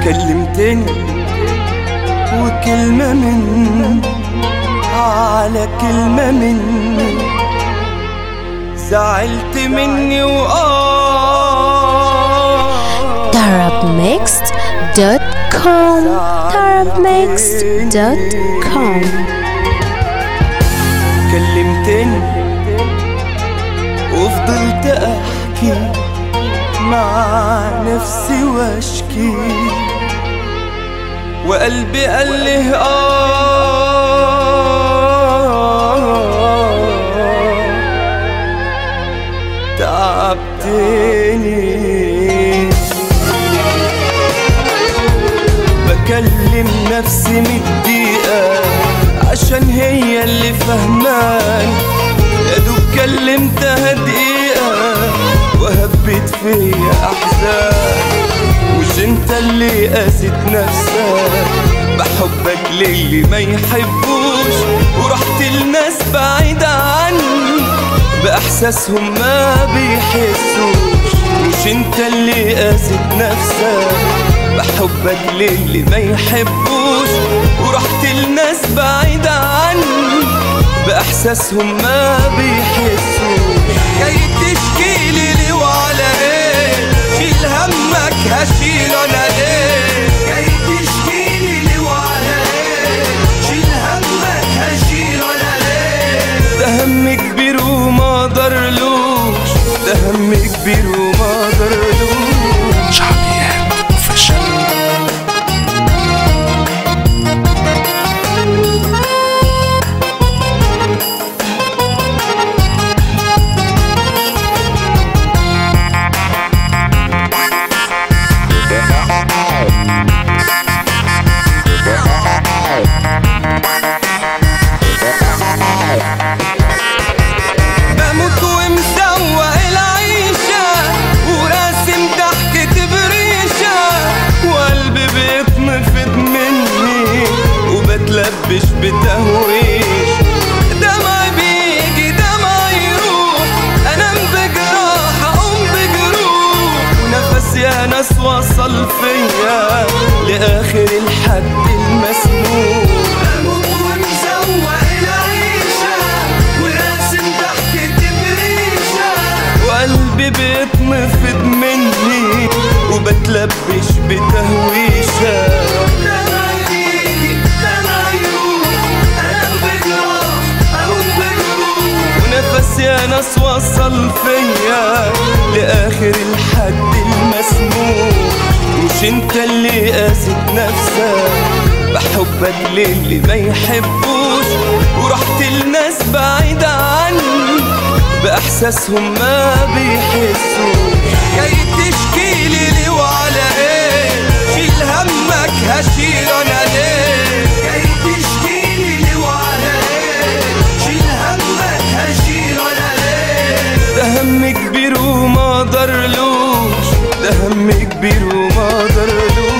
كلمتني وكلمة مني على كلمة مني زعلت مني وآه tarabmixed.com tarabmixed.com كلمتني وفضلت احكي مع نفسي واشكي وقلبي قال لي اه تعبتني بكلم نفسي من الدقيقة عشان هي اللي فهماني يا دوب كلمتها دقيقة وهبت فيا أحزان مش انت اللي قاسيت نفسك بحبك للي ما يحبوش ورحت لناس بعيدة عني بإحساسهم ما بيحسوش مش انت اللي قاسيت نفسك بحبك للي ما يحبوش ورحت لناس بعيدة عني بإحساسهم ما بيحسوش جاي تشكي لي ليه وعلى ايه شيل همك هشيل انا ليه جاي تشكي لي ليه وعلى ايه شيل همك هشيل انا ليه ده هم كبير وما قدرلوش ده هم كبير وما قدرلوش شعبيات اوفيشال بموت ومسوق العيشة وراسم ضحكة بريشة وقلبي بيتنفض مني وبتلبش بتهويش دمعي بيجي دمعي يروح انام بجراح اقوم بجروح ونفسي يا ناس وصل فيا لاخر الحد المسموح بموت ومسوق العيشة وراسم ضحكة بريشة وقلبي بيتنفض مني وبتلبش بتهويشة ونفسي يا ناس وصل فيا لآخر الحد المسموح مش انت اللي قاسيت نفسك بحبك للي ما يحبوش ورحت لناس بعيدة عني بإحساسهم ما بيحسوش جاي تشكي لي ليه وعلى ايه شيل همك هشيل انا ليه جاي تشكي لي ليه وعلى ايه شيل همك هشيل انا ليه ده هم كبير وما قدرلوش ده هم كبير وما قدرلوش